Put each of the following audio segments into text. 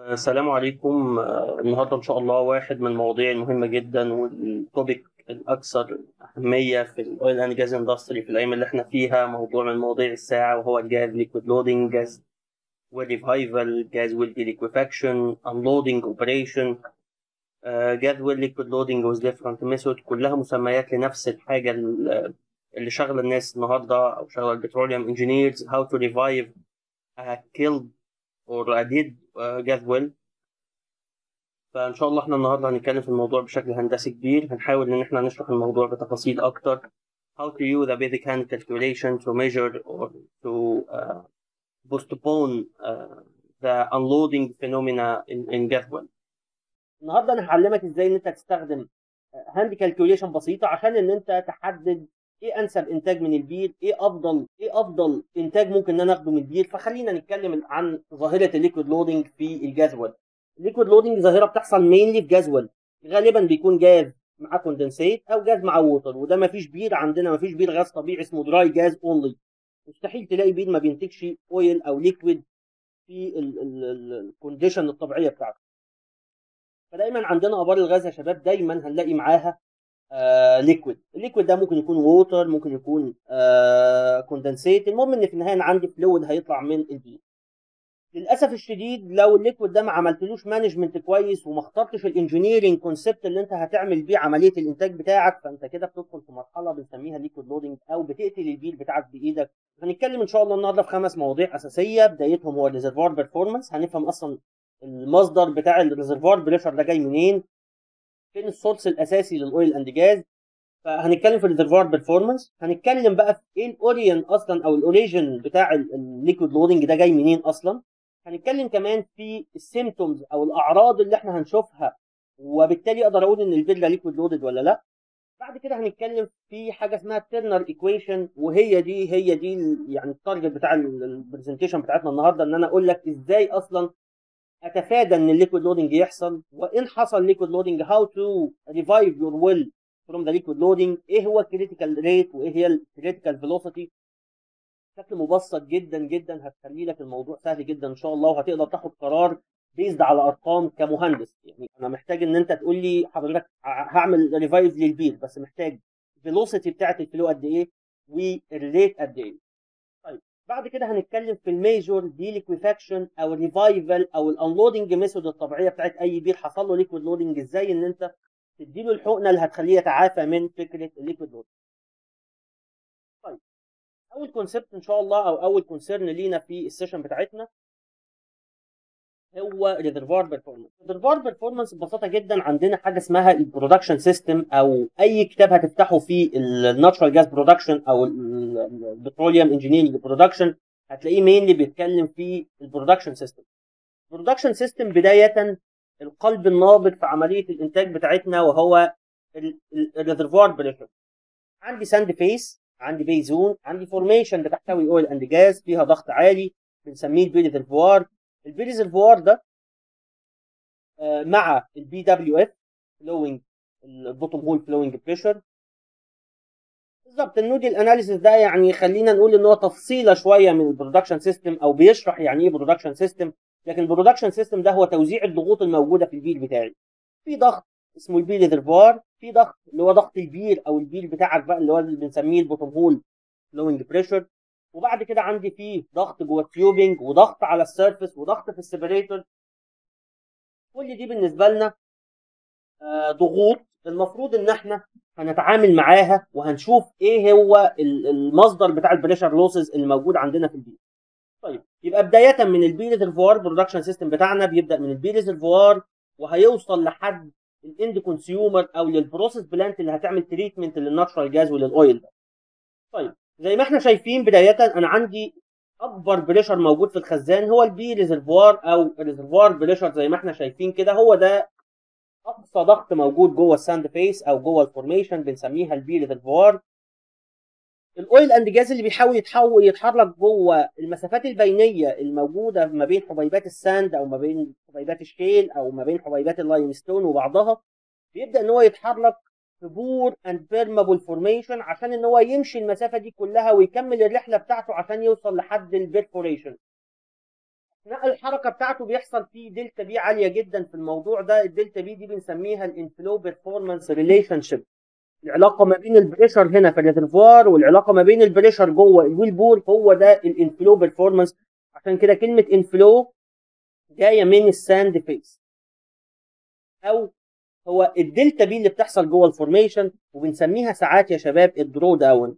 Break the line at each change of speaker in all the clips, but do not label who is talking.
السلام عليكم آه، النهارده إن شاء الله واحد من المواضيع المهمة جدا والتوبيك الأكثر أهمية في الأويل أند جاز إندستري في الأيام اللي إحنا فيها موضوع من مواضيع الساعة وهو الجاز ليكويد لودنج جاز والريفايفل جاز ويل ليكويفاكشن unloading اوبريشن جاز ويل ليكويد لودنج with different ميثود كلها مسميات لنفس الحاجة ال- اللي شغلة الناس النهارده أو شغلة البتروليوم انجينيرز how to revive a killed or a dead uh, gas well فان شاء الله احنا النهارده هنتكلم في الموضوع بشكل هندسي كبير هنحاول ان احنا نشرح الموضوع بتفاصيل اكتر how to use a basic hand calculation to measure or to uh, postpone uh, the unloading phenomena in, in gas well
النهارده انا هعلمك ازاي ان انت تستخدم هاند كالكوليشن بسيطه عشان ان انت تحدد ايه انسب انتاج من البير ايه افضل ايه افضل انتاج ممكن ان انا اخده من البير فخلينا نتكلم عن ظاهره الليكويد لودنج في الجدول الليكويد لودنج ظاهره بتحصل مينلي في جدول غالبا بيكون جاز مع كوندنسيت او جاز مع ووتر وده ما فيش بير عندنا ما فيش بير غاز طبيعي اسمه دراي جاز اونلي مستحيل تلاقي بير ما بينتجش اويل او ليكويد في الكونديشن الطبيعيه بتاعته فدايما عندنا ابار الغاز يا شباب دايما هنلاقي معاها آه ليكويد الليكويد ده ممكن يكون ووتر ممكن يكون آه كوندنسيت المهم ان في النهايه انا عندي فلويد هيطلع من البير للاسف الشديد لو الليكويد ده ما عملتلوش مانجمنت كويس وما اخترتش الانجينيرنج كونسبت اللي انت هتعمل بيه عمليه الانتاج بتاعك فانت كده بتدخل في مرحله بنسميها ليكويد لودنج او بتقتل البير بتاعك بايدك هنتكلم ان شاء الله النهارده في خمس مواضيع اساسيه بدايتهم هو الريزرفوار بيرفورمانس هنفهم اصلا المصدر بتاع الريزرفوار بريشر ده جاي منين فين السورس الاساسي للاويل اند جاز فهنتكلم في الريزرفوار بيرفورمانس هنتكلم بقى في ايه الاوريجن اصلا او الاوريجن بتاع الليكويد لودنج ده جاي منين اصلا هنتكلم كمان في السيمتومز او الاعراض اللي احنا هنشوفها وبالتالي اقدر اقول ان البير ده ليكويد لودد ولا لا بعد كده هنتكلم في حاجه اسمها الترنر ايكويشن وهي دي هي دي يعني التارجت بتاع البرزنتيشن بتاعتنا النهارده ان انا اقول لك ازاي اصلا اتفادى ان الليكويد لودنج يحصل وان حصل ليكويد لودنج هاو تو ريفايف يور ويل فروم ذا ليكويد لودنج ايه هو الكريتيكال ريت وايه هي الكريتيكال فيلوسيتي بشكل مبسط جدا جدا هتخلي لك الموضوع سهل جدا ان شاء الله وهتقدر تاخد قرار بيزد على ارقام كمهندس يعني انا محتاج ان انت تقول لي حضرتك هعمل ريفايف للبير بس محتاج الفيلوسيتي بتاعت الفلو قد ايه والريت قد ايه طيب بعد كده هنتكلم في الميجور دي ليكويفاكشن او الريفايفل او الانلودنج ميثود الطبيعيه بتاعت اي بير حصل له ليكويد لودنج ازاي ان انت تديله الحقنه اللي هتخليه يتعافى من فكره الليكويد لودنج طيب اول كونسبت ان شاء الله او اول كونسيرن لينا في السيشن بتاعتنا هو ريزرفوار بيرفورمانس ريزرفوار بيرفورمانس ببساطه جدا عندنا حاجه اسمها البرودكشن سيستم او اي كتاب هتفتحه في الناتشرال جاز برودكشن او البتروليوم انجينيرنج برودكشن هتلاقيه مينلي بيتكلم في البرودكشن سيستم البرودكشن سيستم بدايه القلب النابض في عمليه الانتاج بتاعتنا وهو الريزرفوار بريشر عندي ساند فيس عندي بي زون عندي فورميشن بتحتوي اويل اند جاز فيها ضغط عالي بنسميه البي ريزرفوار البي ريزرفوار ده آه مع البي دبليو اف فلوينج البوتوم هول فلوينج بريشر بالظبط النودل اناليسيس ده يعني خلينا نقول ان هو تفصيله شويه من البرودكشن سيستم او بيشرح يعني ايه برودكشن سيستم لكن البرودكشن سيستم ده هو توزيع الضغوط الموجوده في البير بتاعي في ضغط اسمه البي ريزرفوار في ضغط اللي هو ضغط البير او البير بتاعك بقى اللي هو اللي بنسميه البوتوم هول فلوينج بريشر وبعد كده عندي فيه ضغط جوه التيوبنج وضغط على السيرفس وضغط في السيبريتور كل دي بالنسبه لنا آه ضغوط المفروض ان احنا هنتعامل معاها وهنشوف ايه هو المصدر بتاع البريشر لوسز اللي موجود عندنا في البير طيب يبقى بدايه من البي ريزرفوار برودكشن سيستم بتاعنا بيبدا من البي ريزرفوار وهيوصل لحد الاند كونسيومر او للبروسيس بلانت اللي هتعمل تريتمنت للناتشرال جاز وللاويل ده طيب زي ما احنا شايفين بدايه انا عندي اكبر بريشر موجود في الخزان هو البي ريزرفوار او الريزرفوار بريشر زي ما احنا شايفين كده هو ده اقصى ضغط موجود جوه الساند فيس او جوه الفورميشن بنسميها البي ريزرفوار الاويل اند جاز اللي بيحاول يتحول يتحرك جوه المسافات البينيه الموجوده ما بين حبيبات الساند او ما بين حبيبات الشيل او ما بين حبيبات اللايم ستون وبعضها بيبدا ان هو يتحرك في بور اند بيرمابل فورميشن عشان ان هو يمشي المسافه دي كلها ويكمل الرحله بتاعته عشان يوصل لحد البيرفوريشن نقل الحركه بتاعته بيحصل فيه دلتا بي عاليه جدا في الموضوع ده الدلتا بي دي بنسميها الانفلو بيرفورمانس ريليشن شيب العلاقه ما بين البريشر هنا في الريزرفوار والعلاقه ما بين البريشر جوه الويل بور هو ده الانفلو بيرفورمانس عشان كده كلمه انفلو جايه من الساند فيس او هو الدلتا بي اللي بتحصل جوه الفورميشن وبنسميها ساعات يا شباب الدرو داون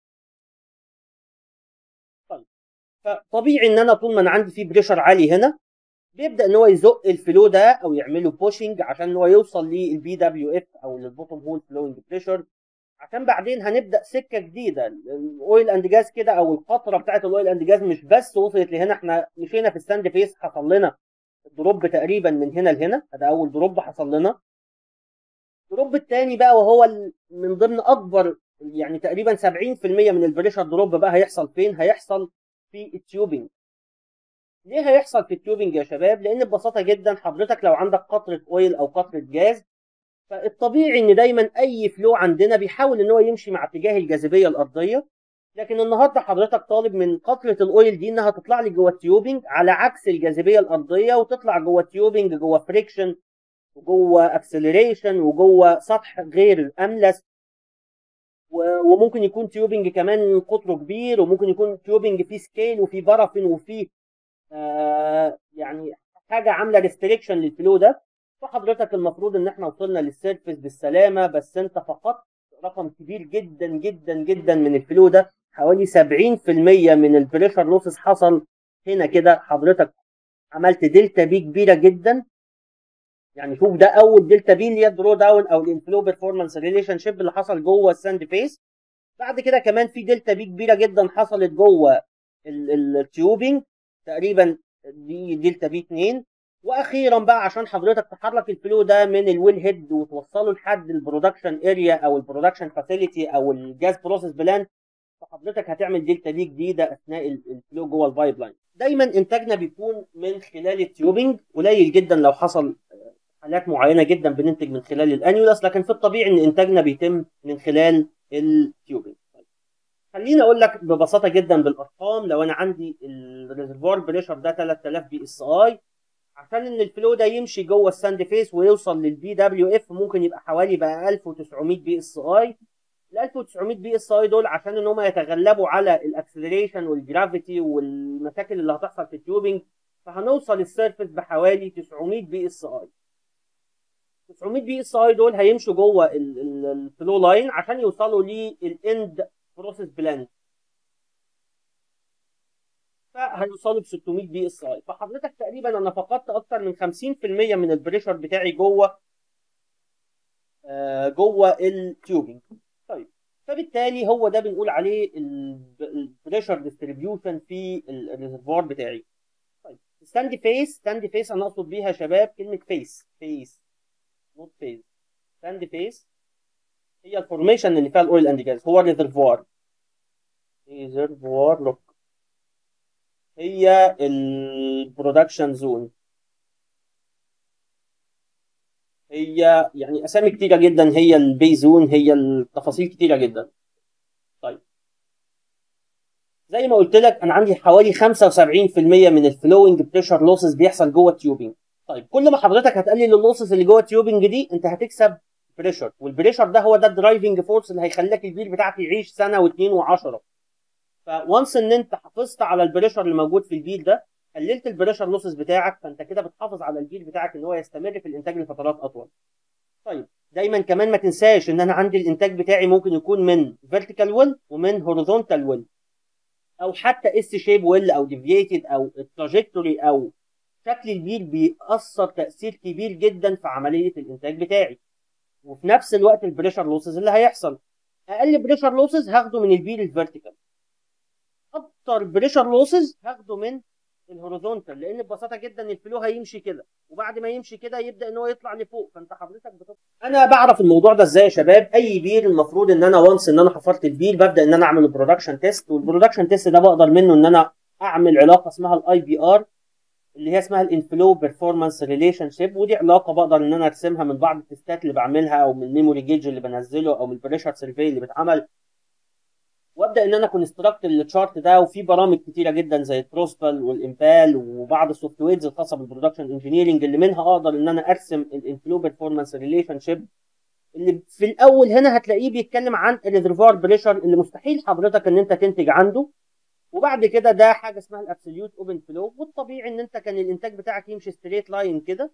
طيب فطبيعي ان انا طول ما انا عندي فيه بريشر عالي هنا بيبدا ان هو يزق الفلو ده او يعمله بوشنج عشان هو يوصل للبي دبليو اف او للبوتوم هول فلوينج بريشر عشان بعدين هنبدا سكه جديده الاويل اند جاز كده او القطره بتاعت الاويل اند جاز مش بس وصلت لهنا احنا مشينا في الساند فيس حصل لنا دروب تقريبا من هنا لهنا ده اول دروب حصل لنا الدروب الثاني بقى وهو من ضمن اكبر يعني تقريبا 70% من البريشر دروب بقى هيحصل فين هيحصل في التيوبنج ليه هيحصل في التيوبنج يا شباب لان ببساطه جدا حضرتك لو عندك قطره اويل او قطره جاز فالطبيعي ان دايما اي فلو عندنا بيحاول ان هو يمشي مع اتجاه الجاذبيه الارضيه لكن النهارده حضرتك طالب من قطره الاويل دي انها تطلع لي جوه التيوبنج على عكس الجاذبيه الارضيه وتطلع جوه التيوبنج جوه فريكشن وجوه اكسلريشن وجوه سطح غير املس وممكن يكون تيوبنج كمان قطره كبير وممكن يكون تيوبنج فيه سكيل وفيه بارافين وفيه آه يعني حاجه عامله ريستريكشن للفلو ده فحضرتك المفروض ان احنا وصلنا للسيرفس بالسلامه بس انت فقدت رقم كبير جدا جدا جدا من الفلو ده حوالي 70% من البريشر لوسز حصل هنا كده حضرتك عملت دلتا بي كبيره جدا يعني شوف ده اول دلتا بي اللي هي الدرو داون او الانفلو بيرفورمانس ريليشن شيب اللي حصل جوه الساند فيس بعد كده كمان في دلتا بي كبيره جدا حصلت جوه التيوبنج تقريبا دي دلتا بي 2 واخيرا بقى عشان حضرتك تحرك الفلو ده من الويل هيد وتوصله لحد البرودكشن اريا او البرودكشن فاسيلتي او الجاز بروسيس بلان فحضرتك هتعمل دلتا بي جديده اثناء الفلو جوه البايب لاين دايما انتاجنا بيكون من خلال التيوبنج قليل جدا لو حصل حالات معينه جدا بننتج من خلال الانيولاس لكن في الطبيعي ان انتاجنا بيتم من خلال التيوبنج خليني اقول لك ببساطه جدا بالارقام لو انا عندي الريزرفوار بريشر ده 3000 بي اس اي عشان ان الفلو ده يمشي جوه الساند فيس ويوصل للبي دبليو اف ممكن يبقى حوالي بقى 1900 بي اس اي ال 1900 بي اس اي دول عشان ان هم يتغلبوا على الاكسلريشن والجرافيتي والمشاكل اللي هتحصل في التيوبنج فهنوصل السيرفس بحوالي 900 بي اس اي 900 بي اس اي دول هيمشوا جوه الفلو لاين عشان يوصلوا للاند بروسيس بلان فهيوصلوا ب 600 بي اس اي فحضرتك تقريبا انا فقدت اكتر من 50% من البريشر بتاعي جوه آه جوه التيوبنج طيب فبالتالي هو ده بنقول عليه البريشر ديستريبيوشن في الريزرفوار بتاعي طيب ستاند فيس ستاند فيس انا اقصد بيها يا شباب كلمه فيس فيس نوت فيس ستاند فيس هي الفورميشن اللي فيها الاويل اند جاز هو الريزرفوار ريزرفوار لوك هي البرودكشن زون هي يعني اسامي كتيره جدا هي البي زون هي التفاصيل كتيره جدا طيب زي ما قلت لك انا عندي حوالي 75% من الفلوينج بريشر لوسز بيحصل جوه التيوبنج طيب كل ما حضرتك هتقلل اللوسز اللي جوه التيوبنج دي انت هتكسب بريشر والبريشر ده هو ده الدرايفنج فورس اللي هيخليك البير بتاعك يعيش سنه واثنين وعشرة فوانس ان انت حافظت على البريشر اللي موجود في البير ده قللت البريشر لوسز بتاعك فانت كده بتحافظ على البير بتاعك ان هو يستمر في الانتاج لفترات اطول طيب دايما كمان ما تنساش ان انا عندي الانتاج بتاعي ممكن يكون من فيرتيكال ويل ومن هوريزونتال ويل او حتى اس شيب ويل او ديفييتد او التراجكتوري او شكل البير بيأثر تأثير كبير جدا في عملية الإنتاج بتاعي وفي نفس الوقت البريشر لوسز اللي هيحصل أقل بريشر لوسز هاخده من البير الفيرتيكال أكتر بريشر لوسز هاخده من الهوريزونتال لأن ببساطة جدا الفلو هيمشي كده وبعد ما يمشي كده يبدأ إن هو يطلع لفوق فأنت حضرتك بتطلع أنا بعرف الموضوع ده إزاي يا شباب أي بير المفروض إن أنا وانس إن أنا حفرت البير ببدأ إن أنا أعمل البرودكشن تيست والبرودكشن تيست ده بقدر منه إن أنا أعمل علاقة اسمها الأي بي آر اللي هي اسمها الانفلو بيرفورمانس ريليشن شيب ودي علاقه بقدر ان انا ارسمها من بعض التستات اللي بعملها او من الميموري جيج اللي بنزله او من البريشر سيرفي اللي بيتعمل وابدا ان انا كونستراكت التشارت ده وفي برامج كتيره جدا زي التروسبل والامبال وبعض السوفت ويرز الخاصه بالبرودكشن انجينيرنج اللي منها اقدر ان انا ارسم الانفلو بيرفورمانس ريليشن شيب اللي في الاول هنا هتلاقيه بيتكلم عن الريزرفوار بريشر اللي مستحيل حضرتك ان انت تنتج عنده وبعد كده ده حاجه اسمها الابسوليوت اوبن فلو والطبيعي ان انت كان الانتاج بتاعك يمشي ستريت لاين كده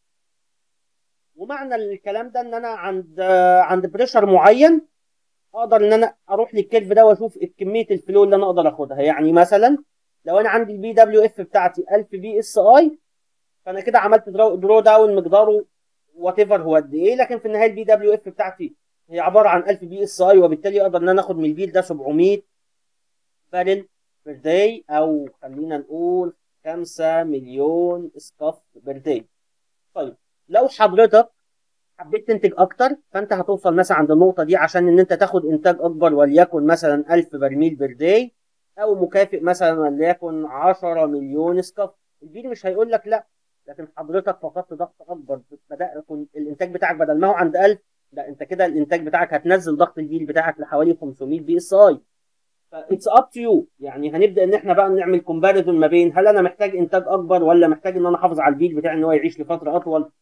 ومعنى الكلام ده ان انا عند عند بريشر معين اقدر ان انا اروح للكيرف ده واشوف كميه الفلو اللي انا اقدر اخدها يعني مثلا لو انا عندي البي دبليو اف بتاعتي 1000 بي اس اي فانا كده عملت درو, درو داون مقداره وات ايفر هو قد ايه لكن في النهايه البي دبليو اف بتاعتي هي عباره عن 1000 بي اس اي وبالتالي اقدر ان انا اخد من البيل ده 700 بارل بير داي او خلينا نقول 5 مليون سكاف بير داي طيب لو حضرتك حبيت تنتج اكتر فانت هتوصل مثلا عند النقطه دي عشان ان انت تاخد انتاج اكبر وليكن مثلا 1000 برميل بير داي او مكافئ مثلا وليكن 10 مليون سكاف البيل مش هيقول لك لا لكن حضرتك فقدت ضغط اكبر بدا يكون الانتاج بتاعك بدل ما هو عند 1000 لا انت كده الانتاج بتاعك هتنزل ضغط البيل بتاعك لحوالي 500 بي اس اي فاتس اب تو يو يعني هنبدا ان احنا بقى نعمل كومباريزون ما بين هل انا محتاج انتاج اكبر ولا محتاج ان انا احافظ على البيل بتاعي ان هو يعيش لفتره اطول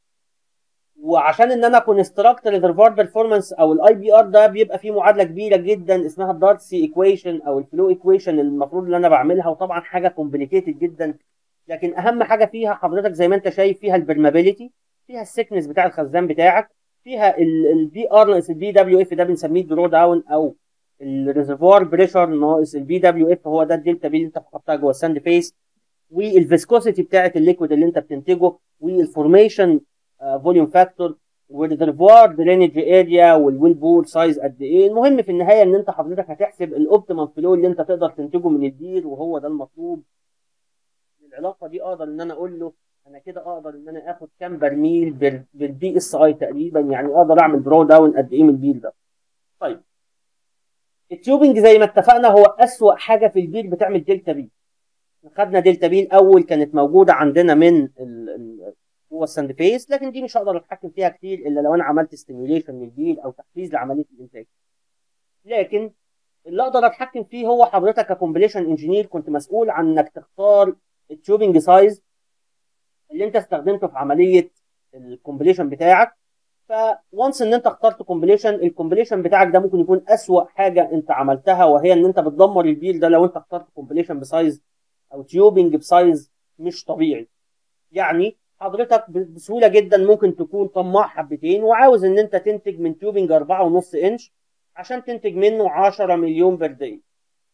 وعشان ان انا كونستراكت ريزرفوار بيرفورمانس او الاي بي ار ده بيبقى فيه معادله كبيره جدا اسمها الدارسي ايكويشن او الفلو ايكويشن المفروض ان انا بعملها وطبعا حاجه كومبليكيتد جدا لكن اهم حاجه فيها حضرتك زي ما انت شايف فيها البرمابيليتي فيها السكنس بتاع الخزان بتاعك فيها البي ار ناقص البي دبليو اف ده بنسميه درو داون او الريزرفوار بريشر ناقص البي دبليو اف هو ده الدلتا بي اللي انت فقدتها جوه الساند فيس والفيسكوسيتي بتاعه الليكويد اللي انت بتنتجه والفورميشن فوليوم فاكتور والريزرفوار درينج اريا والويل بور سايز قد ايه المهم في النهايه ان انت حضرتك هتحسب الاوبتيمم فلو اللي انت تقدر تنتجه من البير وهو ده المطلوب العلاقه دي اقدر ان انا اقول له انا كده اقدر ان انا اخد كام برميل بالبي اس اي تقريبا يعني اقدر اعمل درو داون قد ايه من البير ده طيب التيوبنج زي ما اتفقنا هو اسوأ حاجه في البير بتعمل دلتا بي خدنا دلتا بي الاول كانت موجوده عندنا من جوه الساند فيس لكن دي مش هقدر اتحكم فيها كتير الا لو انا عملت ستيميوليشن للبير او تحفيز لعمليه الانتاج لكن اللي اقدر اتحكم فيه هو حضرتك ككومبليشن انجينير كنت مسؤول عن انك تختار التيوبنج سايز اللي انت استخدمته في عمليه الكومبليشن بتاعك فونس ان انت اخترت كومبليشن الكومبليشن بتاعك ده ممكن يكون اسوأ حاجه انت عملتها وهي ان انت بتدمر البير ده لو انت اخترت كومبليشن بسايز او تيوبنج بسايز مش طبيعي يعني حضرتك بسهوله جدا ممكن تكون طماع حبتين وعاوز ان انت تنتج من تيوبنج 4.5 انش عشان تنتج منه 10 مليون برديه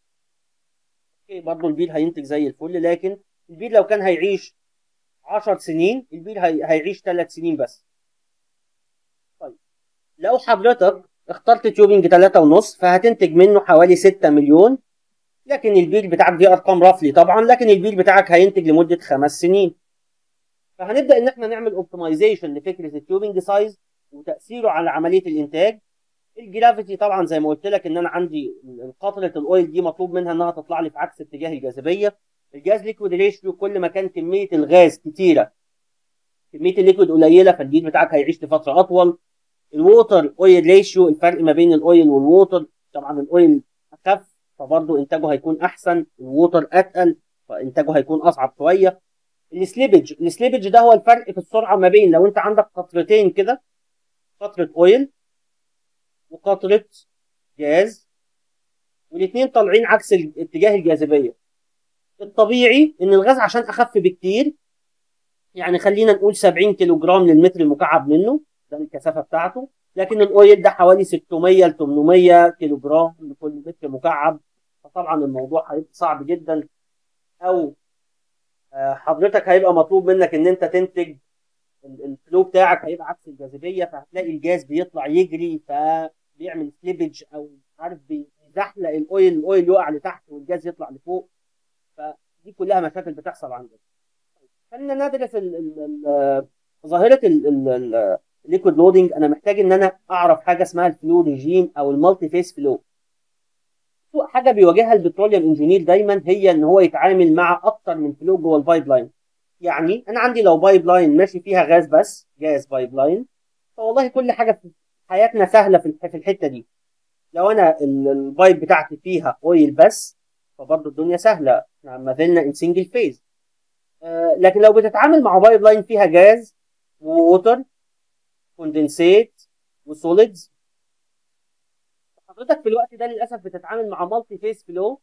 اوكي برضه البير هينتج زي الفل لكن البير لو كان هيعيش 10 سنين البير هي... هيعيش 3 سنين بس طيب لو حضرتك اخترت تيوبنج 3.5 فهتنتج منه حوالي 6 مليون لكن البير بتاعك دي ارقام رفلي طبعا لكن البير بتاعك هينتج لمده خمس سنين فهنبدا ان احنا نعمل اوبتمايزيشن لفكره التيوبنج سايز وتاثيره على عمليه الانتاج الجرافيتي طبعا زي ما قلت لك ان انا عندي قطره الاويل دي مطلوب منها انها تطلع لي في عكس اتجاه الجاذبيه الجاز ليكويد ريشيو كل ما كان كميه الغاز كتيره كميه الليكويد قليله فالجيل بتاعك هيعيش لفتره اطول الووتر اويل ريشيو الفرق ما بين الاويل والووتر طبعا الاويل اخف فبرضه انتاجه هيكون احسن الووتر اتقل فانتاجه هيكون اصعب شويه السليبج السليبج ده هو الفرق في السرعه ما بين لو انت عندك قطرتين كده قطره اويل وقطره جاز والاثنين طالعين عكس اتجاه الجاذبيه الطبيعي ان الغاز عشان اخف بكتير يعني خلينا نقول 70 كيلو جرام للمتر المكعب منه ده الكثافه بتاعته لكن الاويل ده حوالي 600 ل 800 كيلو جرام لكل متر مكعب فطبعا الموضوع هيبقى صعب جدا او حضرتك هيبقى مطلوب منك ان انت تنتج الفلو بتاعك هيبقى عكس الجاذبيه فهتلاقي الجاز بيطلع يجري فبيعمل سليبج او عارف بيزحلق الاويل الاويل يقع لتحت والجاز يطلع لفوق فدي كلها مشاكل بتحصل عندنا خلينا ندرس ظاهره الليكويد لودنج انا محتاج ان انا اعرف حاجه اسمها الفلو ريجيم او المالتي فيس فلو حاجه بيواجهها البتروليوم انجينير دايما هي ان هو يتعامل مع اكتر من فلو جوه البايب لاين يعني انا عندي لو بايب لاين ماشي فيها غاز بس جاز بايب لاين فوالله كل حاجه في حياتنا سهله في الحته دي لو انا ال- البايب بتاعتي فيها اويل بس فبرضه الدنيا سهله احنا ما زلنا ان سنجل فيز لكن لو بتتعامل مع بايب لاين فيها جاز ووتر كوندنسيت وسوليدز حضرتك في الوقت ده للاسف بتتعامل مع مالتي فيز فلو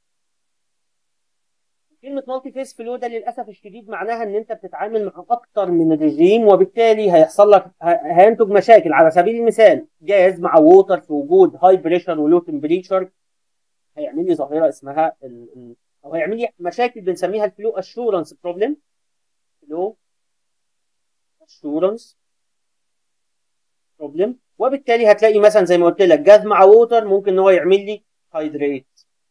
كلمة مالتي فيز فلو ده للأسف الشديد معناها إن أنت بتتعامل مع أكتر من ريجيم وبالتالي هيحصل لك ه- هينتج مشاكل على سبيل المثال جاز مع ووتر في وجود هاي بريشر ولو تمبريتشر هيعمل لي ظاهرة اسمها ال... ال- أو هيعمل لي مشاكل بنسميها الفلو أشورنس بروبلم فلو أشورنس بروبلم وبالتالي هتلاقي مثلا زي ما قلت لك جاز مع ووتر ممكن ان هو يعمل لي هايدريت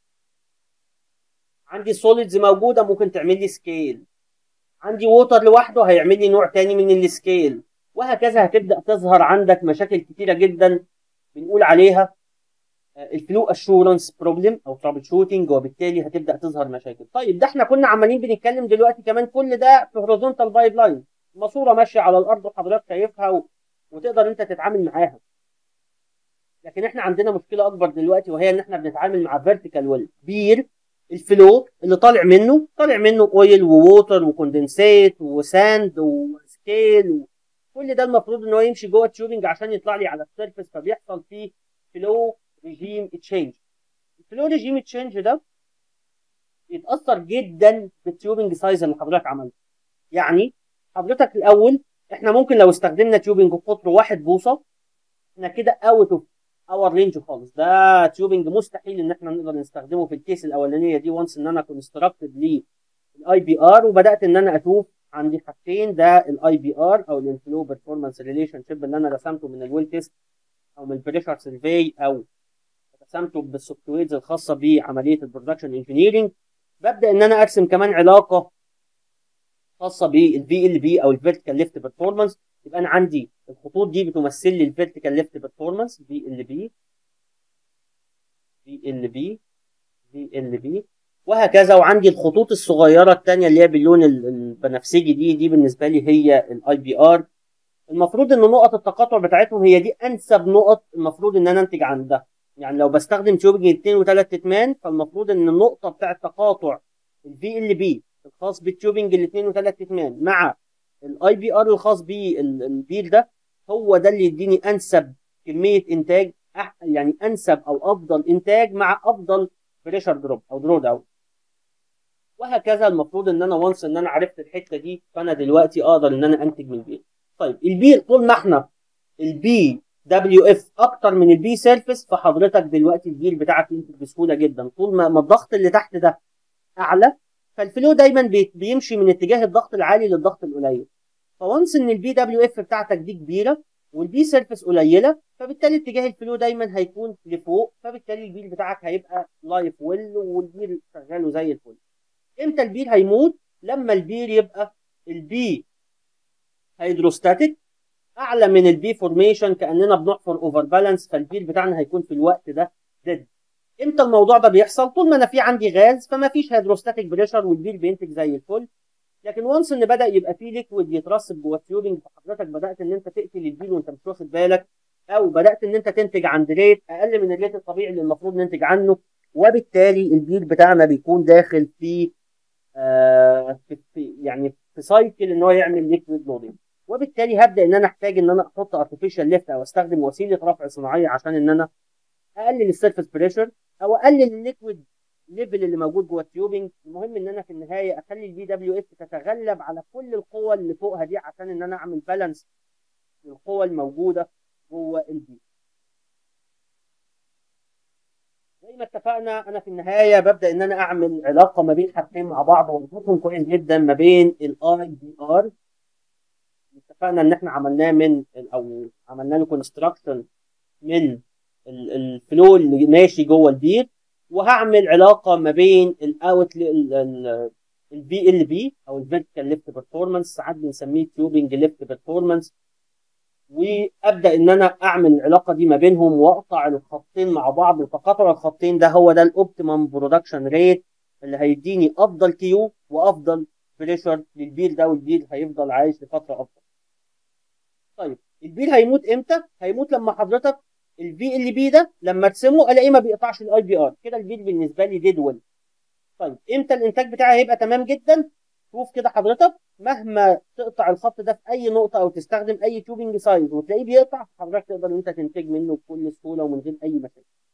عندي سوليدز موجوده ممكن تعمل لي سكيل عندي ووتر لوحده هيعمل لي نوع تاني من السكيل وهكذا هتبدا تظهر عندك مشاكل كتيره جدا بنقول عليها الفلو اشورنس بروبلم او ترابل شوتنج وبالتالي هتبدا تظهر مشاكل طيب ده احنا كنا عمالين بنتكلم دلوقتي كمان كل ده في هوريزونتال بايب لاين ماسوره ماشيه على الارض وحضرتك شايفها و... وتقدر انت تتعامل معاها لكن احنا عندنا مشكله اكبر دلوقتي وهي ان احنا بنتعامل مع فيرتيكال ويل بير الفلو اللي طالع منه طالع منه اويل ووتر وكوندنسيت وساند وسكيل كل ده المفروض ان هو يمشي جوه التيوبنج عشان يطلع لي على السيرفيس فبيحصل فيه فلو ريجيم تشينج الفلو ريجيم تشينج ده يتاثر جدا بالتيوبنج سايز اللي حضرتك عملته يعني حضرتك الاول احنا ممكن لو استخدمنا تيوبنج قطره واحد بوصه احنا كده اوت اوف اور رينج خالص ده تيوبنج مستحيل ان احنا نقدر نستخدمه في الكيس الاولانيه دي وانس ان انا كونستراكتد للاي بي ار وبدات ان انا اشوف عندي حاجتين ده الاي بي ار او الانفلو بيرفورمانس ريليشن شيب اللي انا رسمته من الويل تيست او من البريشر سيرفي او رسمته بالسوفت ويرز الخاصه بعمليه البرودكشن انجينيرنج ببدا ان انا ارسم كمان علاقه خاصه بالفي ال بي او الفيرتيكال ليفت بيرفورمانس يبقى انا عندي الخطوط دي بتمثل لي الفيرتيكال ليفت بيرفورمانس في ال بي في ال بي في ال بي وهكذا وعندي الخطوط الصغيره الثانيه اللي هي باللون البنفسجي دي دي بالنسبه لي هي الاي بي ار المفروض ان نقط التقاطع بتاعتهم هي دي انسب نقط المفروض ان انا انتج عندها يعني لو بستخدم تيوبنج 2 و3 تتمان فالمفروض ان النقطه بتاعه تقاطع الفي ال بي الخاص بالتيوبنج الاثنين وثلاث تتمان مع الاي بي ار الخاص بالبيل ده هو ده اللي يديني انسب كميه انتاج يعني انسب او افضل انتاج مع افضل بريشر دروب او درو داون وهكذا المفروض ان انا وانس ان انا عرفت الحته دي فانا دلوقتي اقدر ان انا انتج من البيل طيب البيل طول ما احنا البي دبليو اف اكتر من البي سيرفيس فحضرتك دلوقتي البيل بتاعك ينتج بسهوله جدا طول ما الضغط اللي تحت ده اعلى فالفلو دايما بيمشي من اتجاه الضغط العالي للضغط القليل فونس ان البي دبليو اف بتاعتك دي كبيره والبي سيرفيس قليله فبالتالي اتجاه الفلو دايما هيكون لفوق فبالتالي البيل بتاعك هيبقى لايف ويل والبيل شغاله زي الفل امتى البيل هيموت لما البيل يبقى البي هيدروستاتيك اعلى من البي فورميشن كاننا بنحفر اوفر بالانس فالبيل بتاعنا هيكون في الوقت ده ديد امتى الموضوع ده بيحصل طول ما انا في عندي غاز فما فيش هيدروستاتيك بريشر والبيل بينتج زي الفل لكن وانس ان بدا يبقى فيه ليكويد يترسب جوه التيوبنج فحضرتك بدات ان انت تقتل البيل وانت مش واخد بالك او بدات ان انت تنتج عند ريت اقل من الريت الطبيعي اللي المفروض ننتج عنه وبالتالي البيل بتاعنا بيكون داخل في آه في, في يعني في سايكل ان هو يعمل ليكويد لودنج وبالتالي هبدا ان انا احتاج ان انا احط ارتفيشال ليفت او استخدم وسيله رفع صناعيه عشان ان انا اقلل السيرفيس بريشر او اقلل الليكويد ليفل اللي موجود جوه التيوبنج المهم ان انا في النهايه اخلي البي دبليو اف تتغلب على كل القوى اللي فوقها دي عشان ان انا اعمل بالانس للقوى الموجوده جوه البي زي ما اتفقنا انا في النهايه ببدا ان انا اعمل علاقه ما بين حاجتين مع بعض واربطهم كويس جدا ما بين الاي بي ار اتفقنا ان احنا عملناه من او عملنا له كونستراكشن من الفلو اللي ماشي جوه البير وهعمل علاقه ما بين الاوت البي ال بي او الفيرتيكال ليفت بيرفورمانس ساعات بنسميه تيوبنج ليفت بيرفورمانس وابدا ان انا اعمل العلاقه دي ما بينهم واقطع الخطين مع بعض وتقاطع الخطين ده هو ده الاوبتيمم برودكشن ريت اللي هيديني افضل كيو وافضل بريشر للبير ده والبير هيفضل عايش لفتره افضل. طيب البير هيموت امتى؟ هيموت لما حضرتك الفي ال بي ده لما ارسمه الاقيه ما بيقطعش الاي بي ار كده البير بالنسبه لي ديد ويل طيب امتى الانتاج بتاعي هيبقى تمام جدا شوف كده حضرتك مهما تقطع الخط ده في اي نقطه او تستخدم اي تيوبنج سايز وتلاقيه بيقطع حضرتك تقدر انت تنتج منه بكل سهوله ومن غير اي مشاكل